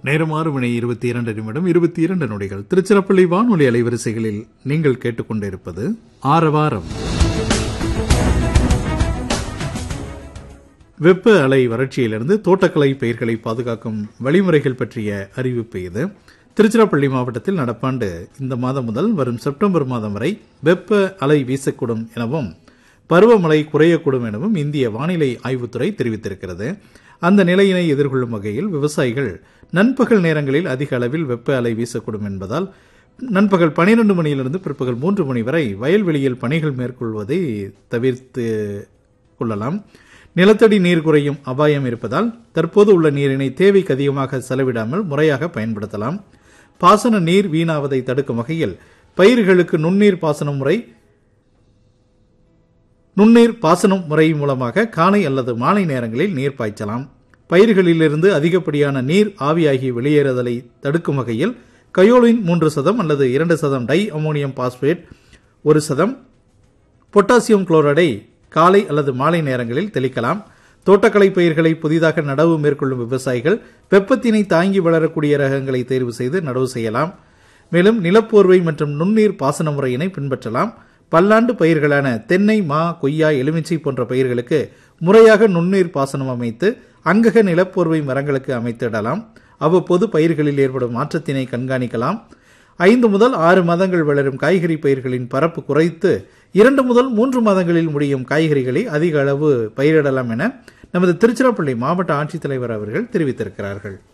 நேரம் ஆறு மணி இருபத்தி இரண்டு நிமிடம் இருபத்தி இரண்டு நொடிகள் திருச்சிராப்பள்ளி வானொலி அலைவரிசைகளில் நீங்கள் கேட்டுக்கொண்டிருப்பது ஆரவாரம் வெப்ப அலை வறட்சியிலிருந்து தோட்டக்கலை பயிர்களை பாதுகாக்கும் வழிமுறைகள் பற்றிய அறிவிப்பு இது திருச்சிராப்பள்ளி மாவட்டத்தில் நடப்பாண்டு இந்த மாதம் முதல் வரும் செப்டம்பர் மாதம் வரை வெப்ப அலை வீசக்கூடும் எனவும் பருவமழை குறையக்கூடும் எனவும் இந்திய வானிலை ஆய்வுத்துறை தெரிவித்திருக்கிறது அந்த நிலையினை எதிர்கொள்ளும் வகையில் விவசாயிகள் நண்பகல் நேரங்களில் அதிக அளவில் வெப்ப அலை வீசக்கூடும் என்பதால் நண்பகல் பனிரெண்டு மணியிலிருந்து பிற்பகல் மூன்று மணி வரை வயல்வெளியில் பணிகள் மேற்கொள்வதை தவிர்த்து கொள்ளலாம் நிலத்தடி நீர் குறையும் அபாயம் இருப்பதால் தற்போது உள்ள நீரினை தேவைக்கு அதிகமாக செலவிடாமல் முறையாக பயன்படுத்தலாம் பாசன நீர் வீணாவதை தடுக்கும் வகையில் பயிர்களுக்கு நுண்ணீர் பாசன முறை நுண்ணீர் பாசனம் முறை மூலமாக காலை அல்லது மாலை நேரங்களில் நீர் பாய்ச்சலாம் பயிர்களிலிருந்து அதிகப்படியான நீர் ஆவியாகி வெளியேறுதலை தடுக்கும் வகையில் கயோலின் மூன்று சதம் அல்லது இரண்டு சதம் டை அமோனியம் பாஸ்பேட் ஒரு சதம் பொட்டாசியம் குளோரைடை காலை அல்லது மாலை நேரங்களில் தெளிக்கலாம் தோட்டக்கலை பயிர்களை புதிதாக நடவு மேற்கொள்ளும் விவசாயிகள் வெப்பத்தினை தாங்கி வளரக்கூடிய ரகங்களை தேர்வு செய்து நடவு செய்யலாம் மேலும் நிலப்போர்வை மற்றும் நுண்ணீர் பாசன முறையினை பின்பற்றலாம் பல்லாண்டு பயிர்களான தென்னை மா கொய்யா எலுமிச்சை போன்ற பயிர்களுக்கு முறையாக நுண்ணீர் பாசனம் அமைத்து அங்கக நிலப்போர்வை மரங்களுக்கு அமைத்திடலாம் அவ்வப்போது பயிர்களில் ஏற்படும் மாற்றத்தினை கண்காணிக்கலாம் ஐந்து முதல் ஆறு மாதங்கள் வளரும் காய்கறி பயிர்களின் பரப்பு குறைத்து இரண்டு முதல் மூன்று மாதங்களில் முடியும் காய்கறிகளை அதிக அளவு பயிரிடலாம் என நமது திருச்சிராப்பள்ளி மாவட்ட ஆட்சித்தலைவர் அவர்கள் தெரிவித்திருக்கிறார்கள்